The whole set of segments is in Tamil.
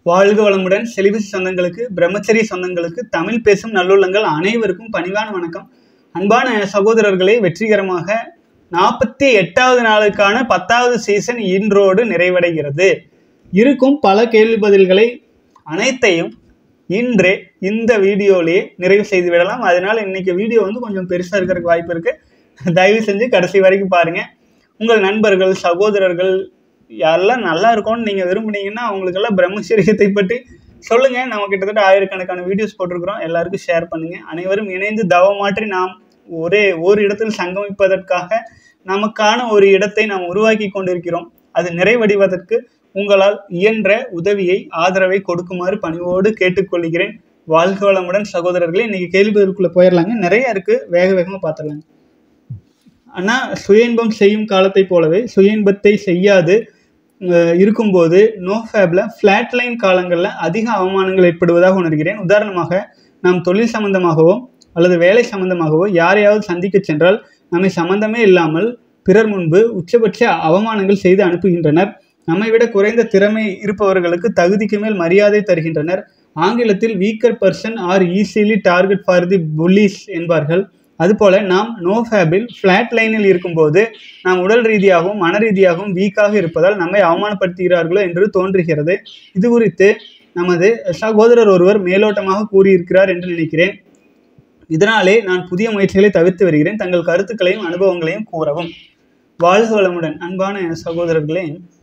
வாழ்க வளமுடன் செலிபசி சொந்தங்களுக்கு பிரம்மச்சரிய சொந்தங்களுக்கு தமிழ் பேசும் நல்லுள்ளங்கள் அனைவருக்கும் பணிவான வணக்கம் அன்பான சகோதரர்களே வெற்றிகரமாக நாற்பத்தி எட்டாவது நாளுக்கான பத்தாவது சீசன் இன்றோடு நிறைவடைகிறது இருக்கும் பல கேள்வி பதில்களை அனைத்தையும் இன்றே இந்த வீடியோலேயே நிறைவு செய்து விடலாம் அதனால இன்னைக்கு வீடியோ வந்து கொஞ்சம் பெருசாக இருக்கிறதுக்கு வாய்ப்பு இருக்கு தயவு செஞ்சு கடைசி வரைக்கும் பாருங்க உங்கள் நண்பர்கள் சகோதரர்கள் யாரெல்லாம் நல்லா இருக்கும்னு நீங்கள் விரும்புனீங்கன்னா அவங்களுக்கெல்லாம் பிரம்மச்சரியத்தை பற்றி சொல்லுங்க நம்ம கிட்டத்தட்ட ஆயிரக்கணக்கான வீடியோஸ் போட்டிருக்கிறோம் எல்லாருக்கும் ஷேர் பண்ணுங்க அனைவரும் இணைந்து தவமாற்றி நாம் ஒரே ஒரு இடத்தில் சங்கமிப்பதற்காக நமக்கான ஒரு இடத்தை நாம் உருவாக்கி கொண்டிருக்கிறோம் அது நிறைவடைவதற்கு உங்களால் இயன்ற உதவியை ஆதரவை கொடுக்குமாறு பணிவோடு கேட்டுக்கொள்கிறேன் வாழ்க வளமுடன் சகோதரர்களே இன்னைக்கு கேள்வி பதிலுக்குள்ள போயிடலாங்க நிறைய இருக்கு வேக வேகமாக பார்த்துடலாங்க ஆனா சுய இன்பம் செய்யும் காலத்தை போலவே சுய இன்பத்தை செய்யாது அஹ், இருக்கும்போது நோ ஃபேப்ல ஃப்ளாட் லைன் காலங்களில் அதிக அவமானங்கள் ஏற்படுவதாக உணர்கிறேன் உதாரணமாக நாம் தொழில் சம்பந்தமாகவோ அல்லது வேலை சம்பந்தமாகவோ யாரையாவது சந்திக்க சென்றால் நம்மை சம்பந்தமே இல்லாமல் பிறர் முன்பு உச்சபட்ச அவமானங்கள் செய்து அனுப்புகின்றனர் நம்மை விட குறைந்த திறமை இருப்பவர்களுக்கு தகுதிக்கு மேல் மரியாதை தருகின்றனர் ஆங்கிலத்தில் weaker person are easily target for the bullies என்பார்கள் அதுபோல நாம் நோ ஃபேபில் ஃப்ளாட் லைனில் இருக்கும்போது நாம் உடல் ரீதியாகவும் மன ரீதியாகவும் வீக்காக இருப்பதால் நம்மை அவமானப்படுத்துகிறார்களோ என்று தோன்றுகிறது இது குறித்து நமது சகோதரர் ஒருவர் மேலோட்டமாக கூறியிருக்கிறார் என்று நினைக்கிறேன் இதனாலே நான் புதிய முயற்சிகளை தவிர்த்து வருகிறேன் தங்கள் கருத்துக்களையும் அனுபவங்களையும் கூறவும் வாழ்க வளமுடன் அன்பான சகோதரர்களே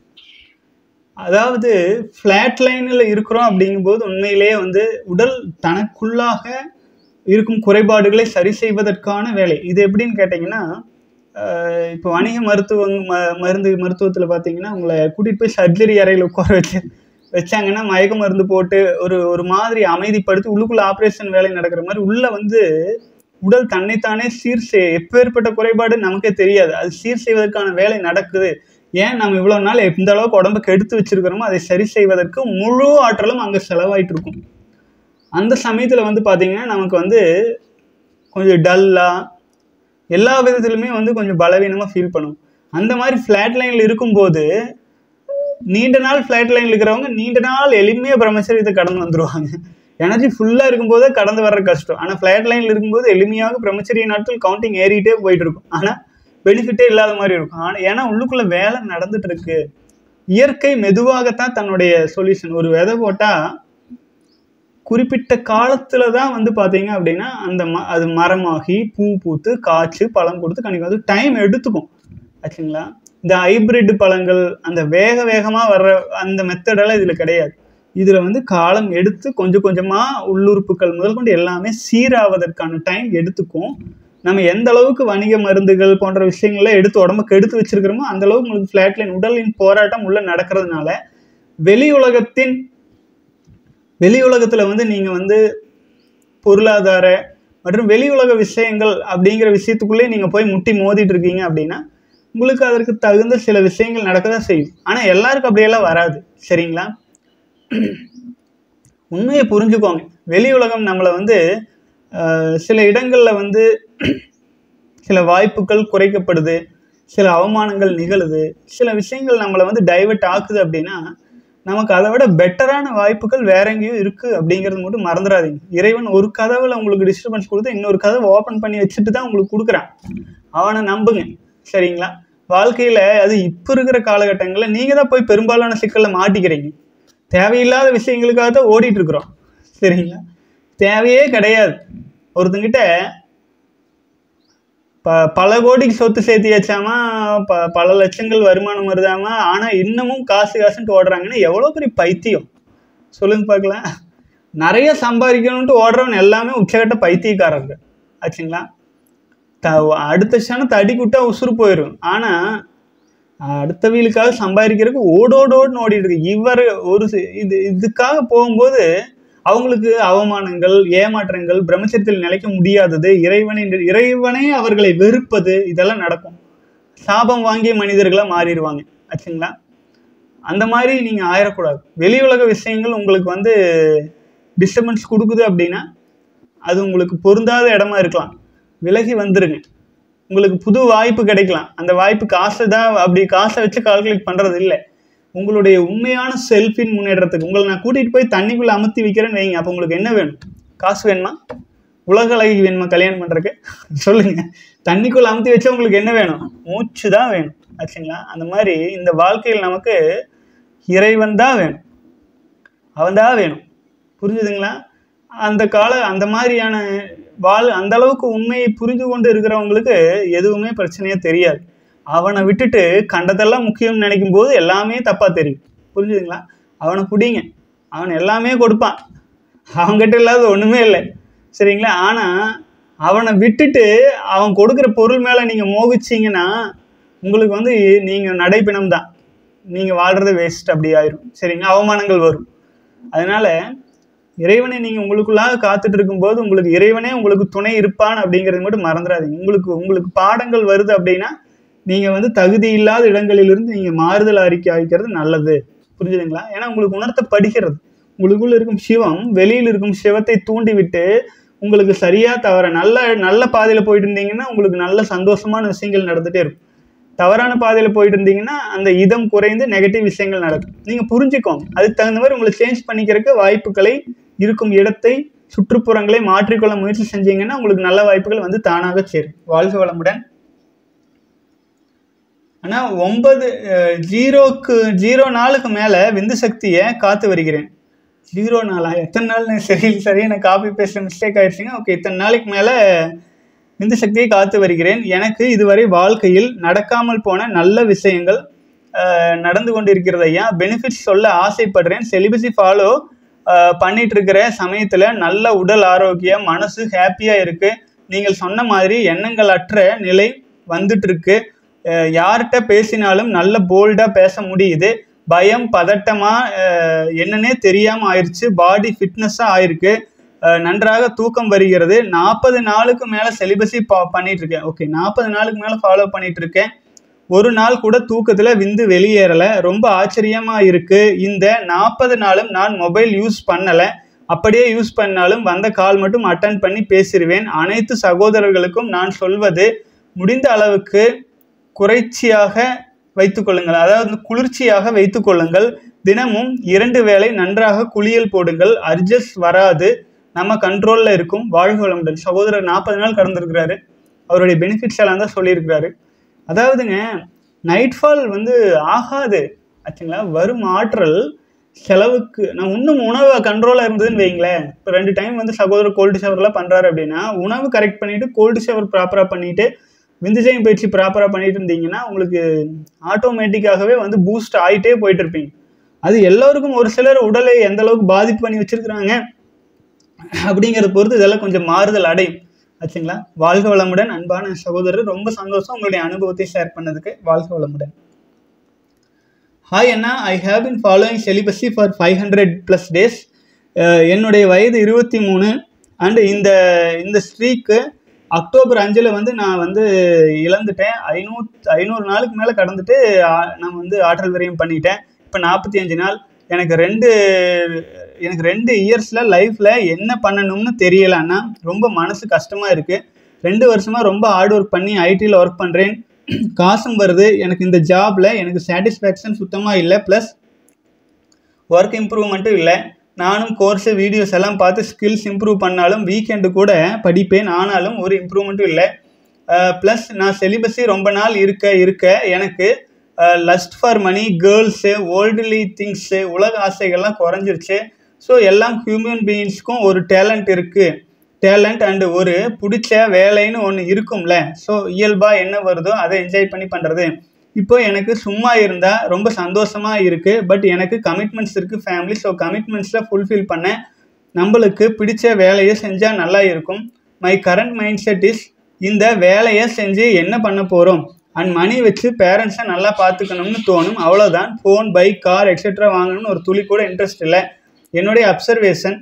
அதாவது ஃப்ளாட் லைனில் இருக்கிறோம் அப்படிங்கும்போது உண்மையிலேயே வந்து உடல் தனக்குள்ளாக இருக்கும் குறைபாடுகளை சரி செய்வதற்கான வேலை இது எப்படின்னு கேட்டிங்கன்னா ஆஹ் இப்போ வணிக மருத்துவம் ம மருந்து மருத்துவத்தில் பார்த்தீங்கன்னா உங்களை கூட்டிகிட்டு போய் சர்ஜரி அறையில் உட்கார வச்சு வச்சாங்கன்னா மயக்க மருந்து போட்டு ஒரு ஒரு மாதிரி அமைதிப்படுத்தி உள்ளுக்குள்ள ஆப்ரேஷன் வேலை நடக்கிற மாதிரி உள்ள வந்து உடல் தன்னைத்தானே சீர் செய் எப்பேற்பட்ட குறைபாடு நமக்கே தெரியாது அது சீர் செய்வதற்கான வேலை நடக்குது ஏன் நம்ம இவ்வளோ நாள் எந்த அளவுக்கு உடம்ப கெடுத்து வச்சிருக்கிறோமோ அதை சரி செய்வதற்கு முழு ஆற்றலும் அங்கே செலவாயிட்டு இருக்கும் அந்த சமயத்தில் வந்து பார்த்தீங்கன்னா நமக்கு வந்து கொஞ்சம் டல்லாக எல்லா விதத்துலையுமே வந்து கொஞ்சம் பலவீனமாக ஃபீல் பண்ணும் அந்த மாதிரி ஃப்ளாட் லைனில் இருக்கும்போது நீண்ட நாள் ஃப்ளாட் லைனில் இருக்கிறவங்க நீண்ட நாள் எளிமையாக பிரம்மச்சரியத்தை கடந்து வந்துடுவாங்க எனர்ஜி ஃபுல்லாக இருக்கும்போதே கடந்து வர்ற கஷ்டம் ஆனால் ஃப்ளாட் லைனில் இருக்கும்போது எளிமையாக பிரம்மச்சரிய நாட்கள் கவுண்டிங் ஏறிட்டே போயிட்டு இருக்கும் ஆனால் பெனிஃபிட்டே இல்லாத மாதிரி இருக்கும் ஆனால் ஏன்னா உள்ளுக்குள்ளே வேலை நடந்துட்டு இருக்கு இயற்கை மெதுவாகத்தான் தன்னுடைய சொல்யூஷன் ஒரு விதை போட்டால் குறிப்பிட்ட காலத்துல தான் வந்து பார்த்தீங்க அப்படின்னா அந்த ம அது மரமாகி பூ பூத்து காய்ச்சி பழம் கொடுத்து கணிக்கும் அது டைம் எடுத்துக்கும் ஆச்சுங்களா இந்த ஹைபிரிட் பழங்கள் அந்த வேக வேகமாக வர்ற அந்த மெத்தடெல்லாம் இதில் கிடையாது இதில் வந்து காலம் எடுத்து கொஞ்சம் கொஞ்சமாக உள்ளுறுப்புகள் முதல் கொண்டு எல்லாமே சீராவதற்கான டைம் எடுத்துக்கும் நம்ம எந்த அளவுக்கு வணிக மருந்துகள் போன்ற விஷயங்களை எடுத்து உடம்புக்கு எடுத்து வச்சிருக்கிறோமோ அந்த அளவுக்கு உங்களுக்கு ஃப்ளாட் லைன் உடலின் போராட்டம் உள்ள நடக்கிறதுனால வெளி உலகத்தின் வெளி உலகத்தில் வந்து நீங்கள் வந்து பொருளாதார மற்றும் வெளி உலக விஷயங்கள் அப்படிங்கிற விஷயத்துக்குள்ளே நீங்கள் போய் முட்டி மோதிட்டு இருக்கீங்க அப்படின்னா உங்களுக்கு அதற்கு தகுந்த சில விஷயங்கள் நடக்க தான் செய்யும் ஆனால் எல்லாருக்கும் அப்படியெல்லாம் வராது சரிங்களா உண்மையை புரிஞ்சுக்கோங்க வெளி உலகம் நம்மளை வந்து ஆஹ், சில இடங்களில் வந்து சில வாய்ப்புகள் குறைக்கப்படுது சில அவமானங்கள் நிகழுது சில விஷயங்கள் நம்மளை வந்து டைவர்ட் ஆக்குது அப்படின்னா நமக்கு அதை விட பெட்டரான வாய்ப்புகள் வேற எங்கேயும் இருக்கு அப்படிங்கிறது மட்டும் மறந்துடாதீங்க இறைவன் ஒரு கதவுல உங்களுக்கு டிஸ்டர்பன்ஸ் கொடுத்து இன்னொரு கதவை ஓப்பன் பண்ணி வச்சுட்டு தான் உங்களுக்கு கொடுக்குறான் அவனை நம்புங்க சரிங்களா வாழ்க்கையில அது இப்போ இருக்கிற காலகட்டங்களில் நீங்க தான் போய் பெரும்பாலான சிக்கல்ல மாட்டிக்கிறீங்க தேவையில்லாத விஷயங்களுக்காக தான் ஓடிட்டு இருக்கிறோம் சரிங்களா தேவையே கிடையாது ஒருத்தங்கிட்ட ப பல கோடிக்கு சொத்து சேர்த்தியாச்சாமா ப பல லட்சங்கள் வருமானம் வருதாமா ஆனால் இன்னமும் காசு காசுன்ட்டு ஓடுறாங்கன்னா எவ்வளோ பெரிய பைத்தியம் சொல்லுங்க பார்க்கலாம் நிறைய சம்பாதிக்கணும்ட்டு ஓடுறவன் எல்லாமே உச்சகட்ட பைத்தியக்காரர்கள் ஆச்சுங்களா த அடுத்த க்ஷணம் தடி விட்டா உசுறு போயிடும் ஆனால் அடுத்த வீலுக்காக சம்பாதிக்கிறதுக்கு ஓடோடோடுன்னு ஓடிட்டு இருக்கு இவர் ஒரு சி- இது இதுக்காக போகும்போது அவங்களுக்கு அவமானங்கள் ஏமாற்றங்கள் பிரம்மச்சரியத்தில் நிலைக்க முடியாதது இறைவனை இறைவனே அவர்களை வெறுப்பது இதெல்லாம் நடக்கும் சாபம் வாங்கிய மனிதர்களாக மாறிடுவாங்க ஆச்சுங்களா அந்த மாதிரி நீங்கள் ஆயிடக்கூடாது வெளி உலக விஷயங்கள் உங்களுக்கு வந்து டிஸ்டர்பன்ஸ் கொடுக்குது அப்படின்னா அது உங்களுக்கு பொருந்தாத இடமா இருக்கலாம் விலகி வந்துருங்க உங்களுக்கு புது வாய்ப்பு கிடைக்கலாம் அந்த வாய்ப்பு காசை தான் அப்படி காசை வச்சு கால்குலேட் பண்ணுறது இல்லை உங்களுடைய உண்மையான செல்ஃபின் முன்னேற்றத்துக்கு உங்களை நான் கூட்டிகிட்டு போய் தண்ணிக்குள்ளே அமுத்தி வைக்கிறேன்னு வைங்க அப்போ உங்களுக்கு என்ன வேணும் காசு வேணுமா உலக அழகி வேணுமா கல்யாணம் பண்ணுறக்கு சொல்லுங்க தண்ணிக்குள்ளே அமுத்தி வச்சா உங்களுக்கு என்ன வேணும் மூச்சு தான் வேணும் ஆச்சுங்களா அந்த மாதிரி இந்த வாழ்க்கையில் நமக்கு இறைவன் தான் வேணும் அவன் தான் வேணும் புரிஞ்சுதுங்களா அந்த கால அந்த மாதிரியான வாழ் அந்த அளவுக்கு உண்மையை புரிந்து கொண்டு இருக்கிறவங்களுக்கு எதுவுமே பிரச்சனையே தெரியாது அவனை விட்டுட்டு கண்டதெல்லாம் முக்கியம்னு நினைக்கும் போது எல்லாமே தப்பாக தெரியும் புரிஞ்சுதுங்களா அவனை பிடிங்க அவன் எல்லாமே கொடுப்பான் அவன்கிட்ட இல்லாத ஒன்றுமே இல்லை சரிங்களா ஆனால் அவனை விட்டுட்டு அவன் கொடுக்குற பொருள் மேலே நீங்கள் மோகிச்சிங்கன்னா உங்களுக்கு வந்து நீங்கள் நடைப்பிணம் தான் நீங்கள் வாழ்கிறது வேஸ்ட் அப்படி ஆயிரும் சரிங்களா அவமானங்கள் வரும் அதனால இறைவனை நீங்கள் உங்களுக்குள்ளாக காத்துட்டு இருக்கும்போது உங்களுக்கு இறைவனே உங்களுக்கு துணை இருப்பான் அப்படிங்கிறது மட்டும் மறந்துடாதீங்க உங்களுக்கு உங்களுக்கு பாடங்கள் வருது அப்படின்னா நீங்கள் வந்து தகுதி இல்லாத இடங்களிலிருந்து நீங்கள் மாறுதல் அறிக்கை அளிக்கிறது நல்லது புரிஞ்சுதுங்களா ஏன்னா உங்களுக்கு உணர்த்தப்படுகிறது உங்களுக்குள்ள இருக்கும் சிவம் வெளியில் இருக்கும் சிவத்தை தூண்டிவிட்டு உங்களுக்கு சரியா தவற நல்ல நல்ல பாதையில் போயிட்டு இருந்தீங்கன்னா உங்களுக்கு நல்ல சந்தோஷமான விஷயங்கள் நடந்துகிட்டே இருக்கும் தவறான பாதையில் போயிட்டு இருந்தீங்கன்னா அந்த இதம் குறைந்து நெகட்டிவ் விஷயங்கள் நடக்கும் நீங்கள் புரிஞ்சுக்கோங்க அதுக்கு தகுந்த மாதிரி உங்களை சேஞ்ச் பண்ணிக்கிறதுக்கு வாய்ப்புகளை இருக்கும் இடத்தை சுற்றுப்புறங்களை மாற்றிக்கொள்ள முயற்சி செஞ்சீங்கன்னா உங்களுக்கு நல்ல வாய்ப்புகள் வந்து தானாக சேரும் வாழ்க வளமுடன் ஆனால் ஒன்பது அஹ், ஜீரோக்கு ஜீரோ நாளுக்கு மேலே விந்து சக்தியை காத்து வருகிறேன் ஜீரோ நாளா எத்தனை நாள் நான் சரி சரியா நான் காப்பி பேசுகிற மிஸ்டேக் ஆயிடுச்சுங்க ஓகே இத்தனை நாளைக்கு மேலே விந்து சக்தியை காத்து வருகிறேன் எனக்கு இதுவரை வாழ்க்கையில் நடக்காமல் போன நல்ல விஷயங்கள் அஹ், நடந்து கொண்டிருக்கிறது ஐயா பெனிஃபிட்ஸ் சொல்ல ஆசைப்படுறேன் செலிபஸி ஃபாலோ பண்ணிட்டு இருக்கிற சமயத்தில் நல்ல உடல் ஆரோக்கியம் மனசு ஹாப்பியாக இருக்கு நீங்கள் சொன்ன மாதிரி எண்ணங்கள் அற்ற நிலை வந்துட்டு இருக்கு அஹ், யார்கிட்ட பேசினாலும் நல்ல போல்டாக பேச முடியுது பயம் பதட்டமாக என்னன்னே தெரியாமல் ஆயிடுச்சு பாடி ஃபிட்னஸாக ஆயிருக்கு அஹ், நன்றாக தூக்கம் வருகிறது நாற்பது நாளுக்கு மேலே செலிபஸி பா பண்ணிட்டு இருக்கேன் ஓகே நாற்பது நாளுக்கு மேலே ஃபாலோ பண்ணிட்டு இருக்கேன் ஒரு நாள் கூட தூக்கத்தில் விந்து வெளியேறலை ரொம்ப ஆச்சரியமாக இருக்கு இந்த நாற்பது நாளும் நான் மொபைல் யூஸ் பண்ணலை அப்படியே யூஸ் பண்ணாலும் வந்த கால் மட்டும் அட்டன் பண்ணி பேசிடுவேன் அனைத்து சகோதரர்களுக்கும் நான் சொல்வது முடிந்த அளவுக்கு குறைச்சியாக வைத்துக்கொள்ளுங்கள் அதாவது குளிர்ச்சியாக வைத்துக்கொள்ளுங்கள் தினமும் இரண்டு வேளை நன்றாக குளியல் போடுங்கள் அர்ஜஸ் வராது நம்ம கண்ட்ரோலில் இருக்கும் வாழ்க வளமுடன் சகோதரர் நாற்பது நாள் கடந்திருக்கிறாரு அவருடைய பெனிஃபிட்ஸ் எல்லாம் தான் சொல்லியிருக்கிறாரு அதாவதுங்க நைட்ஃபால் வந்து ஆகாது ஆச்சுங்களா வரும் ஆற்றல் செலவுக்கு நான் இன்னும் உணவு கண்ட்ரோலாக இருந்ததுன்னு வைங்களேன் இப்போ ரெண்டு டைம் வந்து சகோதரர் கோல்டு ஷவர்லாம் பண்ணுறாரு அப்படின்னா உணவு கரெக்ட் பண்ணிவிட்டு கோல்டு ஷவர் ப்ராப்பராக பண்ணிவிட்டு விந்துஜயம் பயிற்சி ப்ராப்பராக பண்ணிட்டு இருந்தீங்கன்னா உங்களுக்கு ஆட்டோமேட்டிக்காகவே வந்து பூஸ்ட் ஆகிட்டே போயிட்டு இருப்பீங்க அது எல்லோருக்கும் ஒரு சிலர் உடலை எந்த அளவுக்கு பாதிப்பு பண்ணி வச்சிருக்கிறாங்க அப்படிங்கிறத பொறுத்து இதெல்லாம் கொஞ்சம் மாறுதல் அடையும் ஆச்சுங்களா வாழ்க வளமுடன் அன்பான சகோதரர் ரொம்ப சந்தோஷம் உங்களுடைய அனுபவத்தை ஷேர் பண்ணதுக்கு வாழ்க வளமுடன் ஹாய் அண்ணா I have been following celibacy for five hundred plus days என்னுடைய வயது இருபத்தி மூணு அண்டு இந்த இந்த ஸ்ட்ரீக்கு அக்டோபர் அஞ்சில் வந்து நான் வந்து இழந்துட்டேன் ஐநூறு ஐநூறு நாளுக்கு மேலே கடந்துட்டு ஆ- நான் வந்து ஆற்றல் விரயம் பண்ணிட்டேன் இப்போ நாற்பத்தி அஞ்சு நாள் எனக்கு ரெண்டு எனக்கு ரெண்டு இயர்ஸில் லைஃப்பில் என்ன பண்ணணும்னு தெரியல அண்ணா ரொம்ப மனசு கஷ்டமாக இருக்குது ரெண்டு வருஷமாக ரொம்ப ஹார்ட் ஒர்க் பண்ணி ஐடியில் ஒர்க் பண்ணுறேன் காசும் வருது எனக்கு இந்த ஜாபில் எனக்கு சாட்டிஸ்ஃபேக்ஷன் சுத்தமாக இல்லை ப்ளஸ் ஒர்க் இம்ப்ரூவ்மெண்ட்டும் இல்லை நானும் கோர்ஸு வீடியோஸ் எல்லாம் பார்த்து ஸ்கில்ஸ் இம்ப்ரூவ் பண்ணாலும் வீக்கெண்டு கூட படிப்பேன் ஆனாலும் ஒரு இம்ப்ரூவ்மெண்ட்டும் இல்லை ப்ளஸ் நான் செலிபஸி ரொம்ப நாள் இருக்க இருக்க எனக்கு lust for money girls worldly things உலக ஆசைகள்லாம் குறைஞ்சிருச்சு ஸோ எல்லாம் ஹியூமன் பீயிங்ஸ்க்கும் ஒரு டேலண்ட் இருக்குது டேலண்ட் அண்டு ஒரு பிடிச்ச வேலைன்னு ஒன்று இருக்கும்ல ஸோ இயல்பாக என்ன வருதோ அதை என்ஜாய் பண்ணி பண்ணுறது இப்போ எனக்கு சும்மா இருந்தால் ரொம்ப சந்தோஷமாக இருக்குது பட் எனக்கு கமிட்மெண்ட்ஸ் இருக்குது ஃபேமிலி ஸோ கமிட்மெண்ட்ஸில் ஃபுல்ஃபில் பண்ண நம்மளுக்கு பிடிச்ச வேலையை செஞ்சால் நல்லா இருக்கும் my current mindset is இந்த வேலையை செஞ்சு என்ன பண்ண போகிறோம் அண்ட் மணி வச்சு பேரண்ட்ஸை நல்லா பார்த்துக்கணும்னு தோணும் அவ்வளோதான் ஃபோன் பைக் கார் எக்ஸெட்ரா வாங்கணும்னு ஒரு துளி கூட இன்ட்ரெஸ்ட் இல்லை என்னுடைய அப்சர்வேஷன்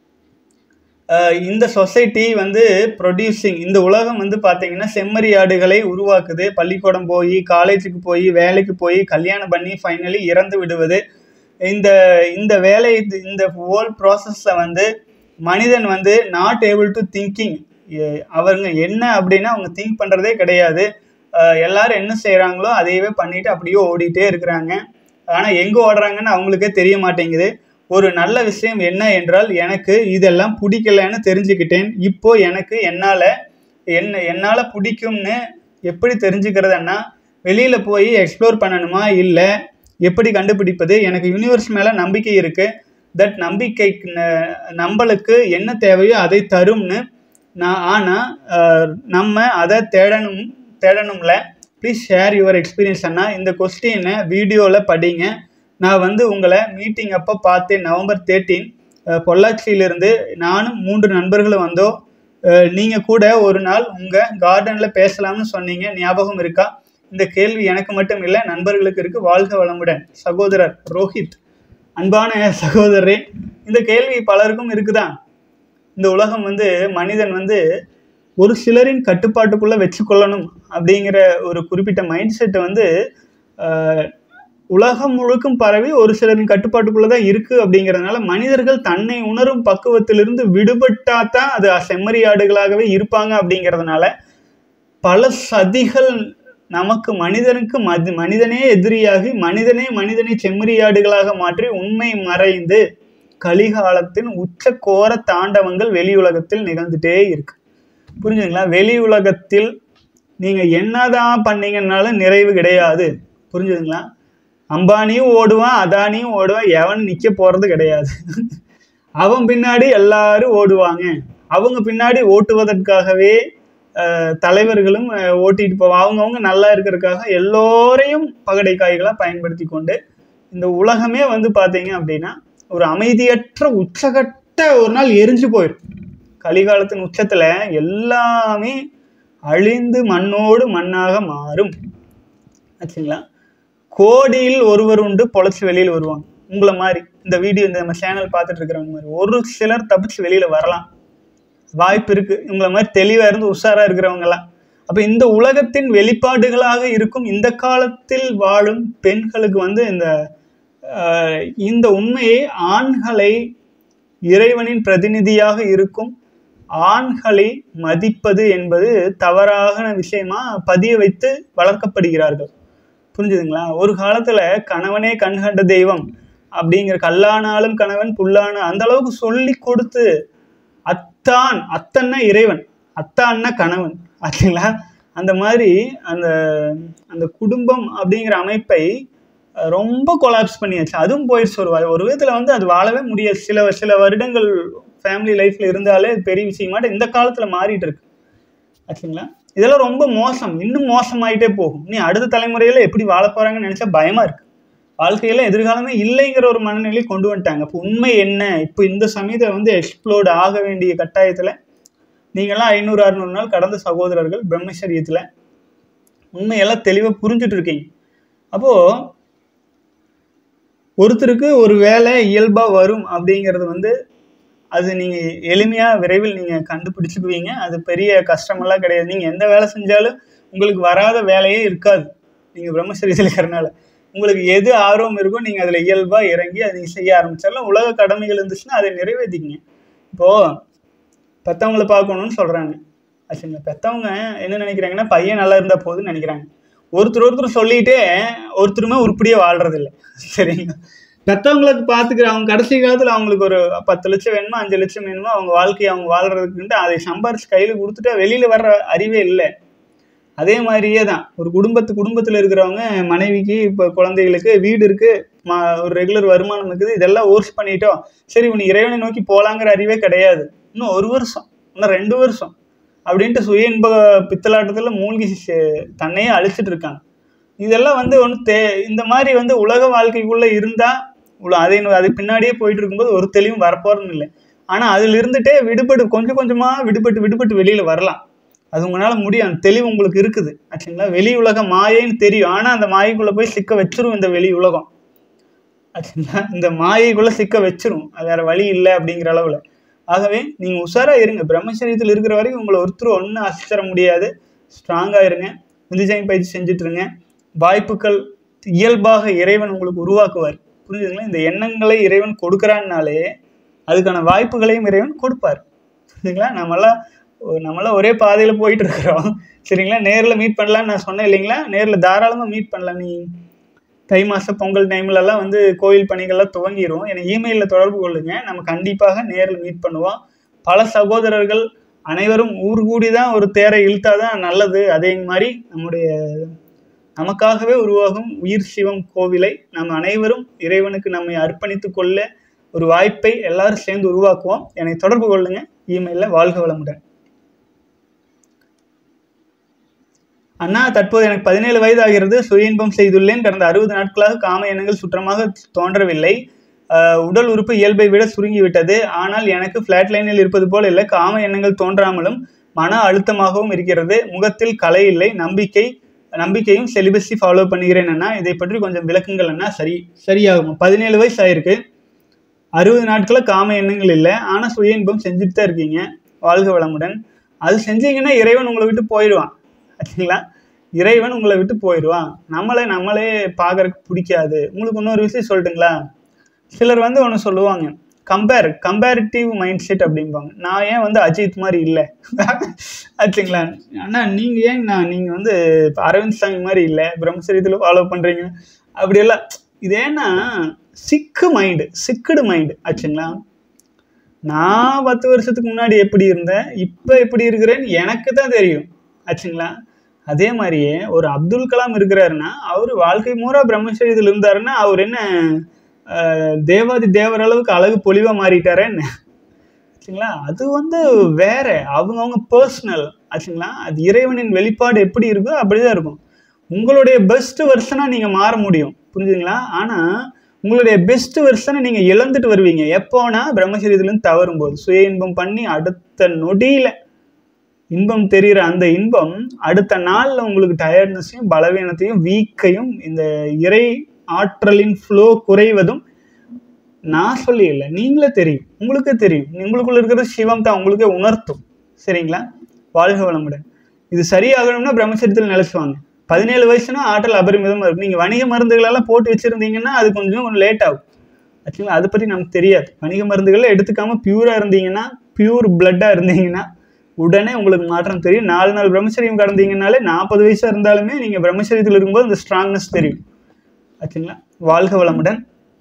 இந்த சொசைட்டி வந்து ப்ரொடியூசிங் இந்த உலகம் வந்து பார்த்தீங்கன்னா செம்மறியாடுகளை உருவாக்குது பள்ளிக்கூடம் போய் காலேஜுக்கு போய் வேலைக்கு போய் கல்யாணம் பண்ணி ஃபைனலி இறந்து விடுவது இந்த இந்த வேலை இந்த ஹோல் ப்ராசஸில் வந்து மனிதன் வந்து நாட் ஏபிள் டு திங்கிங் அவங்க என்ன அப்படின்னா அவங்க திங்க் பண்ணுறதே கிடையாது அஹ் எல்லாரும் என்ன செய்கிறாங்களோ அதையவே பண்ணிட்டு அப்படியே ஓடிட்டே இருக்கிறாங்க ஆனால் எங்கே ஓடுறாங்கன்னு அவங்களுக்கே தெரிய மாட்டேங்குது ஒரு நல்ல விஷயம் என்ன என்றால் எனக்கு இதெல்லாம் பிடிக்கலன்னு தெரிஞ்சுக்கிட்டேன் இப்போ எனக்கு என்னால் என்ன என்னால் பிடிக்கும்னு எப்படி தெரிஞ்சுக்கிறதுன்னா வெளியில் போய் எக்ஸ்ப்ளோர் பண்ணணுமா இல்லை எப்படி கண்டுபிடிப்பது எனக்கு யூனிவர்ஸ் மேலே நம்பிக்கை இருக்குது தட் நம்பிக்கை ந- நம்மளுக்கு என்ன தேவையோ அதை தரும்னு நான் ஆனால் நம்ம அதை தேடணும் தேடணும்ல ப்ளீஸ் ஷேர் யுவர் எக்ஸ்பீரியன்ஸ் அண்ணா இந்த கொஸ்டினை வீடியோவில் படிங்க நான் வந்து உங்களை மீட்டிங் அப்போ பார்த்தேன் நவம்பர் தேர்ட்டீன் பொள்ளாச்சியிலிருந்து நானும் மூன்று நண்பர்களும் வந்தோம் நீங்கள் கூட ஒரு நாள் உங்கள் கார்டனில் பேசலாம்னு சொன்னீங்க ஞாபகம் இருக்கா இந்த கேள்வி எனக்கு மட்டும் இல்லை நண்பர்களுக்கு இருக்கு வாழ்க வளமுடன் சகோதரர் ரோஹித் அன்பான சகோதரரே இந்த கேள்வி பலருக்கும் இருக்குதான் இந்த உலகம் வந்து மனிதன் வந்து ஒரு சிலரின் கட்டுப்பாட்டுக்குள்ள வச்சுக்கொள்ளணும் அப்படிங்கிற ஒரு குறிப்பிட்ட மைண்ட் செட்டை வந்து ஆஹ், உலகம் முழுக்கும் பரவி ஒரு சிலரின் கட்டுப்பாட்டுக்குள்ள தான் இருக்கு அப்படிங்கிறதுனால மனிதர்கள் தன்னை உணரும் பக்குவத்திலிருந்து விடுபட்டா தான் அது செம்மறியாடுகளாகவே இருப்பாங்க அப்படிங்கிறதுனால பல சதிகள் நமக்கு மனிதனுக்கு மதி மனிதனே எதிரியாகி மனிதனே மனிதனை செம்மறியாடுகளாக மாற்றி உண்மை மறைந்து கலிகாலத்தின் உச்ச கோர தாண்டவங்கள் வெளி உலகத்தில் நிகழ்ந்துட்டே இருக்கு புரிஞ்சுங்களா வெளி உலகத்தில் நீங்க என்னதான் பண்ணீங்கன்னாலும் நிறைவு கிடையாது புரிஞ்சுதுங்களா அம்பானியும் ஓடுவான் அதானியும் ஓடுவான் எவன் நிக்க போறது கிடையாது அவன் பின்னாடி எல்லாரும் ஓடுவாங்க அவங்க பின்னாடி ஓட்டுவதற்காகவே அஹ், தலைவர்களும் அஹ், ஓட்டிட்டு போவாங்க அவங்கவுங்க நல்லா இருக்கிறதுக்காக எல்லோரையும் பகடை காய்களாக பயன்படுத்தி கொண்டு இந்த உலகமே வந்து பார்த்தீங்க அப்படின்னா ஒரு அமைதியற்ற உச்சகட்ட ஒரு நாள் எரிஞ்சு போயிடும் கலிகாலத்தின் உச்சத்துல எல்லாமே அழிந்து மண்ணோடு மண்ணாக மாறும் ஆச்சுங்களா கோடியில் ஒருவர் உண்டு பொழைச்சி வெளியில் வருவாங்க உங்களை மாதிரி இந்த வீடியோ இந்த நம்ம சேனல் பார்த்துட்டு இருக்கிறவங்க மாதிரி ஒரு சிலர் தப்பிச்சு வெளியில வரலாம் வாய்ப்பு இருக்கு உங்களை மாதிரி தெளிவா இருந்து உஷாரா இருக்கிறவங்க எல்லாம் அப்ப இந்த உலகத்தின் வெளிப்பாடுகளாக இருக்கும் இந்த காலத்தில் வாழும் பெண்களுக்கு வந்து இந்த ஆஹ், இந்த உண்மையை ஆண்களை இறைவனின் பிரதிநிதியாக இருக்கும் ஆண்களை மதிப்பது என்பது தவறான விஷயமா பதிய வைத்து வளர்க்கப்படுகிறார்கள் புரிஞ்சுதுங்களா ஒரு காலத்துல கணவனே கண்கண்ட தெய்வம் அப்படிங்கிற கல்லானாலும் கணவன் புல்லான அந்த அளவுக்கு சொல்லி கொடுத்து அத்தான் அத்தன்னா இறைவன் அத்தான்னா கணவன் ஆச்சுங்களா அந்த மாதிரி அந்த அந்த குடும்பம் அப்படிங்கிற அமைப்பை அஹ், ரொம்ப கொலாப்ஸ் பண்ணியாச்சு அதுவும் போயிடுச்சு ஒரு வ- ஒரு விதத்தில் வந்து அது வாழவே முடியாது சில சில வருடங்கள் ஃபேமிலி லைஃப்ல இருந்தாலே அது பெரிய விஷயமாட்ட இந்த காலத்துல மாறிட்டு இருக்கு ஆச்சுங்களா இதெல்லாம் ரொம்ப மோசம் இன்னும் மோசமாயிட்டே போகும் நீ அடுத்த தலைமுறையில எப்படி வாழ போறாங்கன்னு நினைச்சா பயமா இருக்கு வாழ்க்கையில எதிர்காலமே இல்லைங்கிற ஒரு மனநிலை கொண்டு வந்துட்டாங்க இப்போ உண்மை என்ன இப்போ இந்த சமயத்தில் வந்து எக்ஸ்ப்ளோர்ட் ஆக வேண்டிய கட்டாயத்துல நீங்களாம் ஐநூறு அறுநூறு நாள் கடந்த சகோதரர்கள் பிரம்மச்சரியத்துல உண்மையெல்லாம் தெளிவா புரிஞ்சுட்டு இருக்கீங்க அப்போ ஒருத்தருக்கு ஒரு வேலை இயல்பா வரும் அப்படிங்கிறது வந்து அது நீங்க எளிமையா விரைவில் நீங்க கண்டுபிடிச்சுக்குவீங்க அது பெரிய கஷ்டமெல்லாம் கிடையாது நீங்க எந்த வேலை செஞ்சாலும் உங்களுக்கு வராத வேலையே இருக்காது நீங்க பிரம்மச்சரியத்தில் இருக்கிறனால உங்களுக்கு எது ஆர்வம் இருக்கோ நீங்க அதுல இயல்பா இறங்கி அதை நீங்க செய்ய ஆரம்பிச்சாலும் உலக கடமைகள் இருந்துச்சுன்னா அதை நிறைவேற்றிக்கங்க இப்போ பெத்தவங்களை பார்க்கணும்னு சொல்றாங்க ஆச்சுங்களா பெத்தவங்க என்ன நினைக்கிறாங்கன்னா பையன் நல்லா இருந்தா போதும்னு நினைக்கிறாங்க ஒருத்தர் ஒருத்தர் சொல்லிட்டே ஒருத்தருமே உருப்படியா வாழ்றது இல்லை சரிங்களா பெத்தவங்களுக்கு பார்த்துக்கிற அவங்க கடைசி காலத்துல அவங்களுக்கு ஒரு பத்து லட்சம் வேணுமோ அஞ்சு லட்சம் வேணுமோ அவங்க வாழ்க்கையை அவங்க வாழ்றதுக்குன்ட்டு அதை சம்பாரிச்சு கையில கொடுத்துட்டா வெளியில வர்ற அறிவே இல்லை அதே மாதிரியே தான் ஒரு குடும்பத்து குடும்பத்தில் இருக்கிறவங்க மனைவிக்கு இப்போ குழந்தைகளுக்கு வீடு இருக்கு மா ஒரு ரெகுலர் வருமானம் இருக்குது இதெல்லாம் ஓர்ஸ் பண்ணிட்டோம் சரி உனி இறைவனை நோக்கி போலாங்கிற அறிவே கிடையாது இன்னும் ஒரு வருஷம் இன்னும் ரெண்டு வருஷம் அப்படின்ட்டு சுய இன்ப பித்தலாட்டத்தில் மூழ்கி செ- தன்னையே அழிச்சிட்டு இருக்காங்க இதெல்லாம் வந்து ஒன்று தே இந்த மாதிரி வந்து உலக வாழ்க்கைக்குள்ள இருந்தா உல அதை அது பின்னாடியே போயிட்டு இருக்கும்போது ஒரு தெளிவும் வரப்போறதும் இல்லை ஆனா அதுல இருந்துட்டே விடுபட்டு கொஞ்சம் கொஞ்சமா விடுபட்டு விடுபட்டு வெளியில வரலாம் அது உங்களால முடியும் அந்த தெளிவு உங்களுக்கு இருக்குது ஆச்சுங்களா வெளி உலக மாயைன்னு தெரியும் ஆனா அந்த மாயைக்குள்ள போய் சிக்க வச்சிரும் இந்த வெளி உலகம் ஆச்சுங்களா இந்த மாயைக்குள்ள சிக்க வச்சிரும் அது வேற வழி இல்லை அப்படிங்கிற அளவுல ஆகவே நீங்க உஷாரா இருங்க பிரம்மச்சரியத்தில் இருக்கிற வரைக்கும் உங்களை ஒருத்தர் ஒன்றும் அசிச்சிட முடியாது ஸ்ட்ராங்கா இருங்க விந்துஜயம் பயிற்சி செஞ்சுட்டு இருங்க வாய்ப்புகள் இயல்பாக இறைவன் உங்களுக்கு உருவாக்குவார் புரிஞ்சுதுங்களா இந்த எண்ணங்களை இறைவன் கொடுக்குறான்னாலே அதுக்கான வாய்ப்புகளையும் இறைவன் கொடுப்பார் புரியுதுங்களா நம்மளாம் ஒ- நம்மளாம் ஒரே பாதையில் போயிட்டு இருக்கிறோம் சரிங்களா நேரில் மீட் பண்ணலாம்னு நான் சொன்னேன் இல்லைங்களா நேரில் தாராளமாக மீட் பண்ணலாம் நீ தை மாச பொங்கல் டைம்லலாம் வந்து கோயில் பணிகள்லாம் துவங்கிரும் என்னை இமெயிலில் தொடர்பு கொள்ளுங்க நம்ம கண்டிப்பாக நேரில் மீட் பண்ணுவோம் பல சகோதரர்கள் அனைவரும் ஊர் கூடி தான் ஒரு தேரை இழுத்தாதான் நல்லது அதே மாதிரி நம்முடைய நமக்காகவே உருவாகும் உயிர் சிவம் கோவிலை நாம் அனைவரும் இறைவனுக்கு நம்மை அர்ப்பணித்துக் கொள்ள ஒரு வாய்ப்பை எல்லாரும் சேர்ந்து உருவாக்குவோம் என்னை தொடர்பு கொள்ளுங்க இமெயிலில் வாழ்க வளமுடன் அண்ணா தற்போது எனக்கு பதினேழு வயது ஆகிறது சுய இன்பம் செய்துள்ளேன் கடந்த அறுபது நாட்களாக காம எண்ணங்கள் சுற்றமாக தோன்றவில்லை ஆஹ் உடல் உறுப்பு இயல்பை விட சுருங்கிவிட்டது ஆனால் எனக்கு ஃப்ளாட் லைனில் இருப்பது போல இல்லை காம எண்ணங்கள் தோன்றாமலும் மன அழுத்தமாகவும் இருக்கிறது முகத்தில் கலை இல்லை நம்பிக்கை நம்பிக்கையும் செலிபஸி ஃபாலோ பண்ணுகிறேன் அண்ணா இதை பற்றி கொஞ்சம் விளக்குங்கள் அண்ணா சரி சரியாகும் பதினேழு வயசு ஆயிருக்கு அறுபது நாட்களில் காம எண்ணங்கள் இல்லை ஆனால் சுய இன்பம் செஞ்சுட்டு தான் இருக்கீங்க வாழ்க வளமுடன் அது செஞ்சீங்கன்னா இறைவன் உங்களை விட்டு போயிடுவான் ஆச்சுங்களா இறைவன் உங்களை விட்டு போயிடுவான் நம்மளே நம்மளே பார்க்கறதுக்கு பிடிக்காது உங்களுக்கு இன்னொரு விஷயம் சொல்லட்டுங்களா சிலர் வந்து ஒன்று சொல்லுவாங்க கம்பேர் கம்பேரிட்டிவ் மைண்ட் செட் அப்படிம்பாங்க நான் ஏன் வந்து அஜித் மாதிரி இல்லை ஆச்சுங்களா அண்ணா நீங்கள் ஏன் நான் நீங்கள் வந்து இப்போ அரவிந்த் சாமி மாதிரி இல்லை பிரம்மச்சரியத்தில் ஃபாலோ பண்ணுறீங்க அப்படியெல்லாம் இது ஏன்னா சிக்கு மைண்டு சிக்குடு மைண்டு ஆச்சுங்களா நான் பத்து வருஷத்துக்கு முன்னாடி எப்படி இருந்தேன் இப்போ எப்படி இருக்கிறேன்னு எனக்கு தான் தெரியும் ஆச்சுங்களா அதே மாதிரியே ஒரு அப்துல் கலாம் இருக்கிறாருன்னா அவர் வாழ்க்கை பூரா பிரம்மச்சரியத்தில் இருந்தாருன்னா அவர் என்ன ஆஹ், தேவாதி தேவர் அளவுக்கு அழகு பொலிவாக மாறிட்டாரே என்ன ஆச்சுங்களா அது வந்து வேற அவங்கவுங்க பர்சனல் ஆச்சுங்களா அது இறைவனின் வெளிப்பாடு எப்படி இருக்கோ அப்படிதான் இருக்கும் உங்களுடைய பெஸ்ட் வெர்ஷனாக நீங்கள் மாற முடியும் புரிஞ்சுங்களா ஆனால் உங்களுடைய பெஸ்ட் வெர்ஷனை நீங்கள் இழந்துட்டு வருவீங்க எப்போனா பிரம்மச்சரியத்துலேருந்து தவறும் போது சுய இன்பம் பண்ணி அடுத்த நொடியில் இன்பம் தெரிகிற அந்த இன்பம் அடுத்த நாளில் உங்களுக்கு டயர்ட்னஸையும் பலவீனத்தையும் வீக்கையும் இந்த இறை ஆற்றலின் ஃப்ளோ குறைவதும் நான் சொல்லி இல்லை நீங்களே தெரியும் உங்களுக்கே தெரியும் உங்களுக்குள்ள இருக்கிற சிவம் தான் உங்களுக்கே உணர்த்தும் சரிங்களா வாழ்க வளமுடன் இது சரியாகணும்னா பிரம்மச்சரியத்தில் நிலைச்சுவாங்க பதினேழு வயசுனா ஆற்றல் அபரிமிதமாக இருக்கும் நீங்கள் வணிக மருந்துகளெல்லாம் போட்டு வச்சுருந்தீங்கன்னா அது கொஞ்சம் கொஞ்சம் லேட் ஆகும் ஆக்சுவலாக அதை பற்றி நமக்கு தெரியாது வணிக மருந்துகளை எடுத்துக்காம பியூராக இருந்தீங்கன்னா பியூர் பிளட்டாக இருந்தீங்கன்னா உடனே உங்களுக்கு மாற்றம் தெரியும் நாலு நாள் பிரம்மச்சரியம் கடந்தீங்கனாலே நாற்பது வயசாக இருந்தாலுமே நீங்கள் பிரம்மச்சரியத்தில் இருக்கும்போது அந்த ஸ்ட்ராங்னஸ் தெரியும் ஆச்சுங்களா வாழ்க வளமுடன்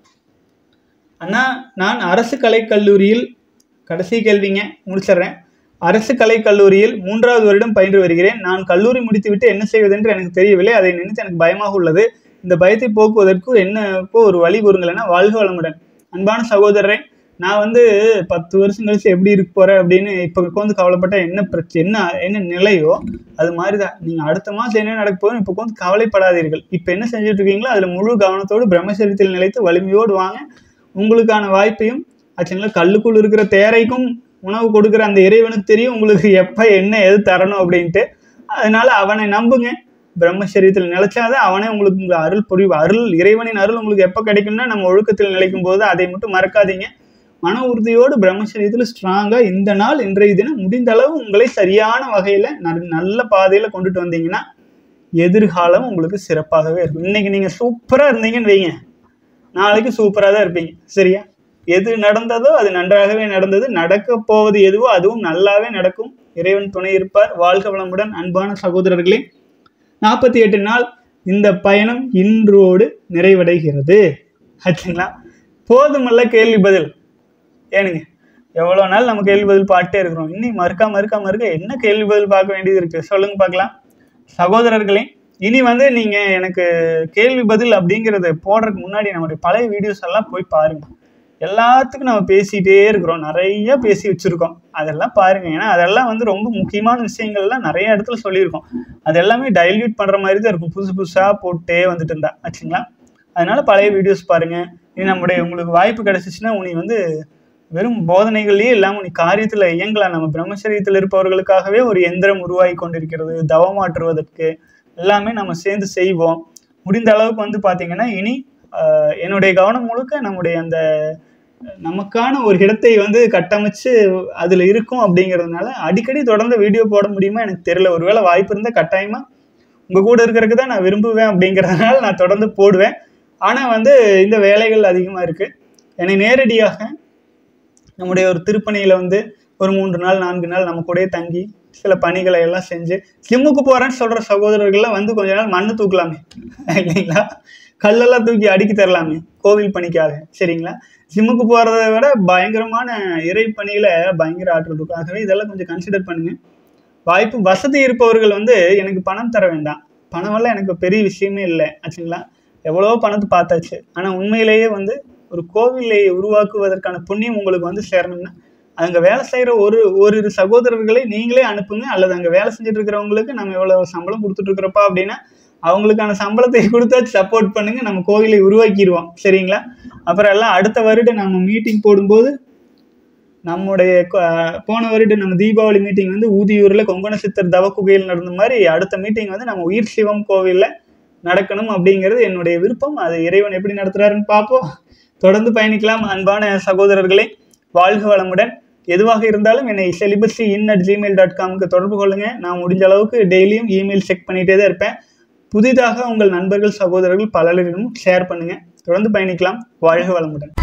அண்ணா நான் அரசு கலைக் கல்லூரியில் கடைசி கேள்விங்க முடிச்சிடுறேன் அரசு கலைக் கல்லூரியில் மூன்றாவது வருடம் பயின்று வருகிறேன் நான் கல்லூரி முடித்துவிட்டு என்ன செய்வதென்று எனக்கு தெரியவில்லை அதை நினைத்து எனக்கு பயமாக உள்ளது இந்த பயத்தை போக்குவதற்கு என்னக்கோ ஒரு வழி கூறுங்கள் என வாழ்க வளமுடன் அன்பான சகோதரரே நான் வந்து பத்து வருஷம் கழிச்சு எப்படி இருக்க போறேன் அப்படின்னு இப்போ உட்காந்து கவலைப்பட்ட என்ன பிரச்சனை என்ன என்ன நிலையோ அது மாதிரி தான் நீங்கள் அடுத்த மாதம் என்ன நடக்க போகுது இப்போ உட்காந்து கவலைப்படாதீர்கள் இப்போ என்ன செஞ்சுட்டு இருக்கீங்களோ அதில் முழு கவனத்தோடு பிரம்மச்சரியத்தில் நிலைத்து வலிமையோடு வாங்க உங்களுக்கான வாய்ப்பையும் ஆச்சுங்களா கல்லுக்குள் இருக்கிற தேரைக்கும் உணவு கொடுக்குற அந்த இறைவனுக்கு தெரியும் உங்களுக்கு எப்போ என்ன எது தரணும் அப்படின்ட்டு அதனால அவனை நம்புங்க பிரம்மச்சரியத்தில் நிலைச்சாதான் அவனே உங்களுக்கு உங்க அருள் புரிவு அருள் இறைவனின் அருள் உங்களுக்கு எப்போ கிடைக்கும்னா நம்ம ஒழுக்கத்தில் நிலைக்கும் போது அதை மட்டும் மறக்காதீங்க மன உறுதியோடு பிரம்மச்சரியத்தில் ஸ்ட்ராங்காக இந்த நாள் இன்றைய தினம் முடிந்த அளவு உங்களை சரியான வகையில் நல்ல பாதையில் கொண்டுட்டு வந்தீங்கன்னா எதிர்காலம் உங்களுக்கு சிறப்பாகவே இருக்கும் இன்னைக்கு நீங்கள் சூப்பராக இருந்தீங்கன்னு வைங்க நாளைக்கு சூப்பராக தான் இருப்பீங்க சரியா எது நடந்ததோ அது நன்றாகவே நடந்தது நடக்க போவது எதுவோ அதுவும் நல்லாவே நடக்கும் இறைவன் துணை இருப்பார் வாழ்க வளமுடன் அன்பான சகோதரர்களே நாற்பத்தி எட்டு நாள் இந்த பயணம் இன்றோடு நிறைவடைகிறது ஆச்சுங்களா போதுமல்ல கேள்வி பதில் ஏனுங்க எவ்வளோ நாள் நம்ம கேள்வி பதில் பாட்டே இருக்கிறோம் இன்னும் மறுக்கா மறுக்கா மறுக்க என்ன கேள்வி பதில் பார்க்க வேண்டியது இருக்குது சொல்லுங்க பார்க்கலாம் சகோதரர்களே இனி வந்து நீங்கள் எனக்கு கேள்வி பதில் அப்படிங்கிறத போடுறதுக்கு முன்னாடி நம்மளுடைய பழைய வீடியோஸ் எல்லாம் போய் பாருங்க எல்லாத்துக்கும் நம்ம பேசிகிட்டே இருக்கிறோம் நிறைய பேசி வச்சுருக்கோம் அதெல்லாம் பாருங்க ஏன்னா அதெல்லாம் வந்து ரொம்ப முக்கியமான விஷயங்கள்லாம் நிறைய இடத்துல சொல்லியிருக்கோம் அது எல்லாமே டைல்யூட் பண்ணுற மாதிரி தான் இருக்கும் புதுசு புதுசாக போட்டே வந்துட்டு இருந்தா ஆச்சுங்களா அதனால பழைய வீடியோஸ் பாருங்க இனி நம்முடைய உங்களுக்கு வாய்ப்பு கிடைச்சிச்சுன்னா உனி வந்து வெறும் போதனைகள்லேயே இல்லாமல் நீ காரியத்தில் இயங்கலாம் நம்ம பிரம்மச்சரியத்தில் இருப்பவர்களுக்காகவே ஒரு எந்திரம் உருவாகி கொண்டிருக்கிறது தவமாற்றுவதற்கு எல்லாமே நம்ம சேர்ந்து செய்வோம் முடிந்த அளவுக்கு வந்து பார்த்தீங்கன்னா இனி ஆஹ், என்னுடைய கவனம் முழுக்க நம்முடைய அந்த நமக்கான ஒரு இடத்தை வந்து கட்டமைச்சு அதில் இருக்கும் அப்படிங்கிறதுனால அடிக்கடி தொடர்ந்து வீடியோ போட முடியுமா எனக்கு தெரியல ஒருவேளை வாய்ப்பு இருந்தால் கட்டாயமாக உங்கள் கூட இருக்கிறதுக்கு தான் நான் விரும்புவேன் அப்படிங்கிறதுனால நான் தொடர்ந்து போடுவேன் ஆனால் வந்து இந்த வேலைகள் அதிகமாக இருக்குது என்னை நேரடியாக நம்முடைய ஒரு திருப்பணியில் வந்து ஒரு மூன்று நாள் நான்கு நாள் நம்ம கூடயே தங்கி சில பணிகளை எல்லாம் செஞ்சு ஜிம்முக்கு போகிறேன்னு சொல்கிற சகோதரர்கள்லாம் வந்து கொஞ்ச நாள் மண்ணு தூக்கலாமே இல்லைங்களா கல்லெல்லாம் தூக்கி அடுக்கி தரலாமே கோவில் பணிக்காக சரிங்களா ஜிம்முக்கு போகிறத விட பயங்கரமான இறை பணியில் பயங்கர ஆற்றல் இருக்கும் ஆகவே இதெல்லாம் கொஞ்சம் கன்சிடர் பண்ணுங்க வாய்ப்பு வசதி இருப்பவர்கள் வந்து எனக்கு பணம் தர வேண்டாம் பணமெல்லாம் எனக்கு பெரிய விஷயமே இல்லை ஆச்சுங்களா எவ்வளோ பணத்தை பார்த்தாச்சு ஆனால் உண்மையிலேயே வந்து ஒரு கோவிலை உருவாக்குவதற்கான புண்ணியம் உங்களுக்கு வந்து சேரணும்னா அங்கே வேலை செய்கிற ஒரு ஓரிரு சகோதரர்களை நீங்களே அனுப்புங்க அல்லது அங்கே வேலை செஞ்சுட்டு இருக்கிறவங்களுக்கு நம்ம எவ்வளோ சம்பளம் கொடுத்துட்டு இருக்கிறப்பா அப்படின்னா அவங்களுக்கான சம்பளத்தை கொடுத்தா சப்போர்ட் பண்ணுங்க நம்ம கோவிலை உருவாக்கிடுவோம் சரிங்களா அப்புறம் எல்லாம் அடுத்த வருடம் நம்ம மீட்டிங் போடும்போது நம்முடைய கொ- போன வருடம் நம்ம தீபாவளி மீட்டிங் வந்து ஊதியூரில் கொங்கண சித்தர் தவ குகையில் நடந்த மாதிரி அடுத்த மீட்டிங் வந்து நம்ம உயிர் சிவம் கோவிலில் நடக்கணும் அப்படிங்கிறது என்னுடைய விருப்பம் அது இறைவன் எப்படி நடத்துறாருன்னு பார்ப்போம் தொடர்ந்து பயணிக்கலாம் அன்பான சகோதரர்களே வாழ்க வளமுடன் எதுவாக இருந்தாலும் என்னை celibacy in at Gmail dot காமுக்கு தொடர்பு கொள்ளுங்க நான் முடிஞ்ச அளவுக்கு டெய்லியும் இமெயில் செக் பண்ணிகிட்டே தான் இருப்பேன் புதிதாக உங்கள் நண்பர்கள் சகோதரர்கள் பலரிடமும் ஷேர் பண்ணுங்க தொடர்ந்து பயணிக்கலாம் வாழ்க வளமுடன்